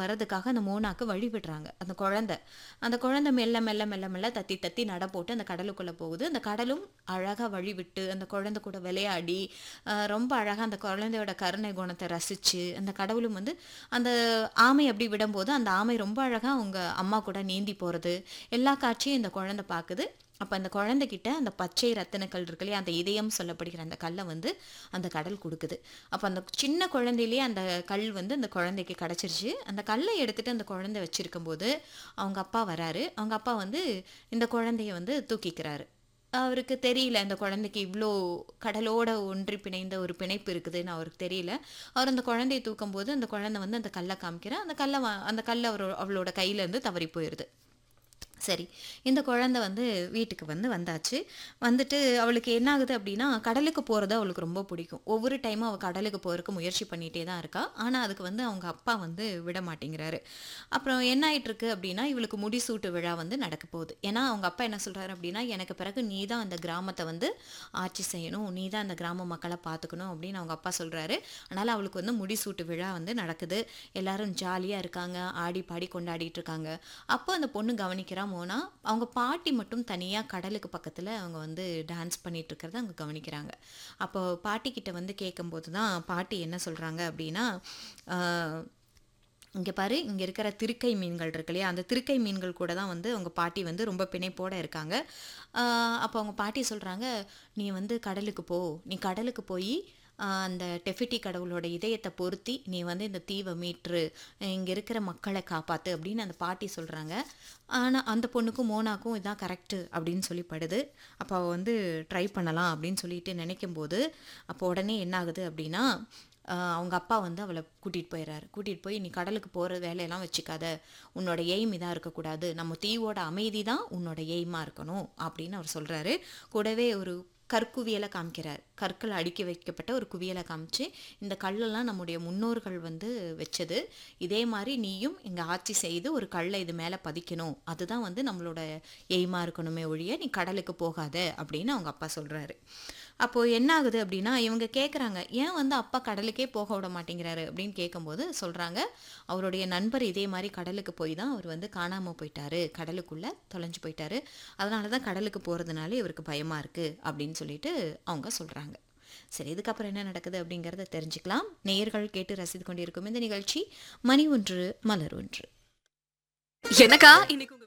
வர்றதுக்காக அந்த மோனாக்கு வழி விடுறாங்க அந்த குழந்தை அந்த குழந்தை மெல்ல மெல்ல மெல்ல மெல்ல தத்தி தத்தி நட போட்டு அந்த கடலுக்குள்ளே போகுது அந்த கடலும் அழகாக வழி விட்டு அந்த குழந்தை கூட விளையாடி ஆஹ் ரொம்ப அழகாக அந்த குழந்தையோட கருணை குணத்தை ரசித்து அந்த கடவுளும் வந்து அந்த ஆமை அப்படி விடும்போது அந்த ஆமை ரொம்ப அழகாக அவங்க அம்மா கூட நீந்தி போகிறது எல்லா காட்சியும் இந்த குழந்தை பார்க்குது அப்போ அந்த குழந்தைகிட்ட அந்த பச்சை ரத்தினக்கல் இருக்கு இல்லையா அந்த இதயம் சொல்லப்படுகிற அந்த கல்லை வந்து அந்த கடல் கொடுக்குது அப்போ அந்த சின்ன குழந்தையிலேயே அந்த கல் வந்து அந்த குழந்தைக்கு கிடச்சிருச்சு அந்த கல்லை எடுத்துட்டு அந்த குழந்தை வச்சிருக்கும் போது அவங்க அப்பா வராரு அவங்க அப்பா வந்து இந்த குழந்தைய வந்து தூக்கிக்கிறாரு அவருக்கு தெரியல இந்த குழந்தைக்கு இவ்வளோ கடலோட ஒன்றி பிணைந்த ஒரு பிணைப்பு இருக்குதுன்னு அவருக்கு தெரியல அவர் அந்த குழந்தையை தூக்கும் போது அந்த குழந்தை வந்து அந்த கல்லை காமிக்கிற அந்த கல்லை வா- அந்த கல் அவரோ அவளோட கையிலேருந்து தவறி போயிடுது சரி இந்த குழந்தை வந்து வீட்டுக்கு வந்து வந்தாச்சு வந்துட்டு அவளுக்கு என்ன ஆகுது அப்படின்னா கடலுக்கு போகிறது அவளுக்கு ரொம்ப பிடிக்கும் ஒவ்வொரு டைமும் அவள் கடலுக்கு போகிறதுக்கு முயற்சி பண்ணிகிட்டே தான் இருக்கா ஆனால் அதுக்கு வந்து அவங்க அப்பா வந்து விட மாட்டேங்கிறாரு அப்புறம் என்ன ஆயிட்டு இருக்கு அப்படின்னா இவளுக்கு முடிசூட்டு விழா வந்து நடக்க போகுது ஏன்னா அவங்க அப்பா என்ன சொல்கிறாரு அப்படின்னா எனக்கு பிறகு நீ தான் அந்த கிராமத்தை வந்து ஆட்சி செய்யணும் நீ தான் அந்த கிராம மக்களை பார்த்துக்கணும் அப்படின்னு அவங்க அப்பா சொல்கிறாரு அதனால் அவளுக்கு வந்து முடிசூட்டு விழா வந்து நடக்குது எல்லாரும் ஜாலியாக இருக்காங்க ஆடி பாடி கொண்டாடிட்டு இருக்காங்க அப்போ அந்த பொண்ணு கவனிக்கிறா மோனா அவங்க பாட்டி மட்டும் தனியாக கடலுக்கு பக்கத்தில் அவங்க வந்து டான்ஸ் பண்ணிட்டு இருக்கிறத அவங்க கவனிக்கிறாங்க அப்போ பாட்டி கிட்ட வந்து கேட்கும்போது தான் பாட்டி என்ன சொல்கிறாங்க அப்படின்னா ஆஹ், இங்கே பாரு இங்கே இருக்கிற திருக்கை மீன்கள் இருக்கு இல்லையா அந்த திருக்கை மீன்கள் கூட தான் வந்து அவங்க பாட்டி வந்து ரொம்ப பிணைப்போட இருக்காங்க ஆஹ் அப்போ அவங்க பாட்டி சொல்கிறாங்க நீ வந்து கடலுக்கு போ நீ கடலுக்கு போய் அந்த டெஃபிட்டி கடவுளோட இதயத்தை பொருத்தி நீ வந்து இந்த தீவை மீட்ரு இங்கே இருக்கிற மக்களை காப்பாற்று அப்படின்னு அந்த பாட்டி சொல்கிறாங்க ஆனால் அந்த பொண்ணுக்கும் மோனாக்கும் இதான் கரெக்டு அப்படின்னு சொல்லி படுது அப்போ அவள் வந்து ட்ரை பண்ணலாம் அப்படின்னு சொல்லிட்டு நினைக்கும் போது அப்போ உடனே என்ன ஆகுது அப்படின்னா ஆஹ் அவங்க அப்பா வந்து அவளை கூட்டிகிட்டு போயிடுறாரு கூட்டிகிட்டு போய் நீ கடலுக்கு போகிற வேலையெல்லாம் வச்சுக்காத உன்னோட எய்ம் இதாக இருக்கக்கூடாது நம்ம தீவோட அமைதி தான் உன்னோட எய்மாக இருக்கணும் அப்படின்னு அவர் சொல்கிறாரு கூடவே ஒரு கற்குவியலை காமிக்கிறார் கற்கள் அடுக்கி வைக்கப்பட்ட ஒரு குவியலை காமிச்சு இந்த கல்லெல்லாம் நம்முடைய முன்னோர்கள் வந்து வச்சது இதே மாதிரி நீயும் இங்கே ஆட்சி செய்து ஒரு கல்லை இது மேலே பதிக்கணும் அதுதான் வந்து நம்மளோட எய்மாக இருக்கணுமே ஒழிய நீ கடலுக்கு போகாத அப்படின்னு அவங்க அப்பா சொல்கிறாரு அப்போது என்ன ஆகுது அப்படின்னா இவங்க கேட்குறாங்க ஏன் வந்து அப்பா கடலுக்கே போக விட மாட்டேங்கிறாரு அப்படின்னு கேட்கும்போது சொல்கிறாங்க அவருடைய நண்பர் இதே மாதிரி கடலுக்கு போய் தான் அவர் வந்து காணாமல் போயிட்டாரு கடலுக்குள்ளே தொலைஞ்சு போயிட்டாரு அதனால தான் கடலுக்கு போகிறதுனால இவருக்கு பயமாக இருக்குது அப்படின்னு சொல்லிட்டு அவங்க சொல்கிறாங்க சரி இதுக்கப்புறம் என்ன நடக்குது அப்படிங்கிறத தெரிஞ்சுக்கலாம் நேயர்கள் கேட்டு ரசித்து கொண்டிருக்கும் இந்த நிகழ்ச்சி மணி ஒன்று மலர் ஒன்று எனக்கா இன்னைக்கு